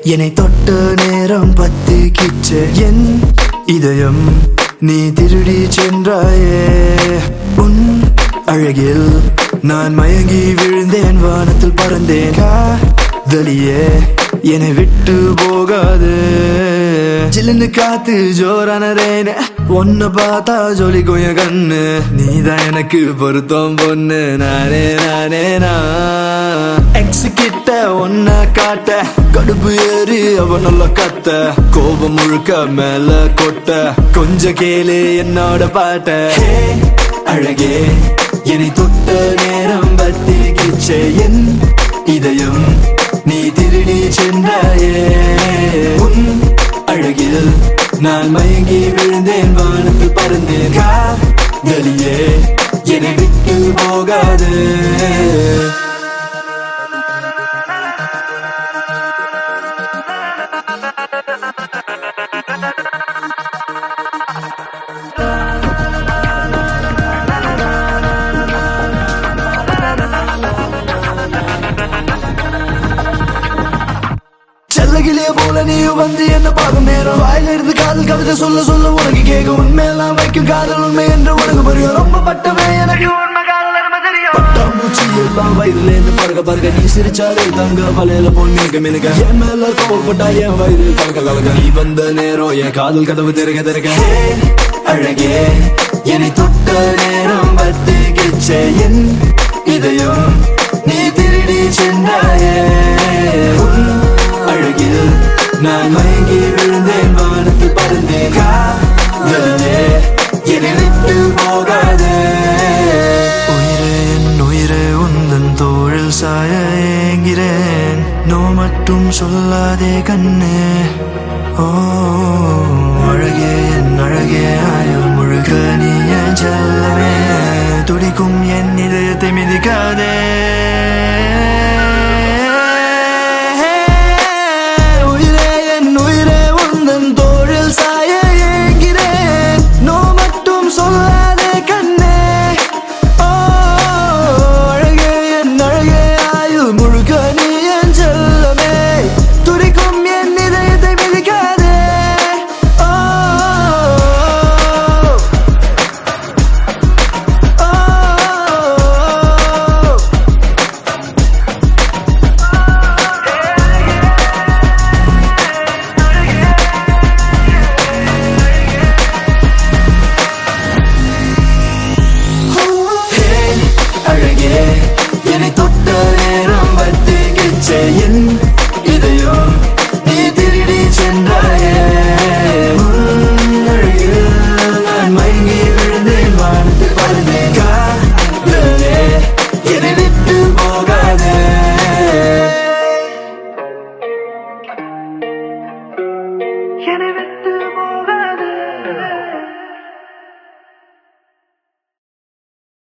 என்னை தொட்ட நேரம் பத்து கிச்ச என் இதயம் நீ திருடி சென்றாயே உன் அழகில் நான் மயங்கி விழுந்தேன் வானத்தில் பறந்தேன் காதலியே என்னை விட்டு போகாது ஜில்லுன்னு காத்து ஜோரான ரேன ஒன்ன பார்த்தா ஜொலிக்கும் என் கண்ணு நீதான் எனக்கு பொருத்தம் பொண்ணு நானே நானே நான் எக்ஸ் கிட்ட ஒன்ன காட்ட கடுப்பு ஏறி அவ நல்ல கத்த கோபம் முழுக்க மேல கொட்ட கொஞ்ச கேளு என்னோட பாட்ட ஹே, அழகே என்னை தொட்ட நேரம் பத்தி கிச்ச என் இதயம் நீ திருடி சென்றாயே உன் அழகில் நான் மயங்கி விழுந்தேன் வானத்தில் பறந்தேன் காதலியே என்னை விட்டு போகாது செல்லகிளிய போல நீயும் வந்து என்ன பார்க்கும் நேரம் வாயில இருந்து காதல் கவிதை சொல்ல சொல்ல உனக்கு கேட்கும் உண்மையெல்லாம் வைக்கும் காதல் உண்மை என்று உனக்கு புரியும் ரொம்ப பட்டவன் எனக்கு உண்மை காதல் அருமை தெரியும் பட்டாம்பூச்சி எல்லாம் வயிறுல இருந்து பறக்க பறக்க நீ சிரிச்சாலே தங்க வலையில போல் மினுக்க மினுக்க என் மேல கோவப்பட்டா என் வயிறு கலக்க கலக்க நீ வந்த நேரம் என் காதல் கதவு திறக்க திறக்க ஹே, அழகே என்னை தொட்ட நேரம் பத்து கிச்ச என் இதயம் நீ திருடி சென்றாயே உன் அழகில் நான் மயங்கி விழுந்தேன் வானத்தில் பறந்தேன் காதலே என்னை விட்டு போகாதே உயிரே என் உயிரே உந்தன் தோழில் சாய ஏங்கிறேன் நோ மட்டும் சொல்லாதே கண்ணே ஓ அழகே என் அழகே ஆயுள் முழுக்க நீ என் செல்லவே துடிக்கும் என் இதயத்தை மிதிக்காதே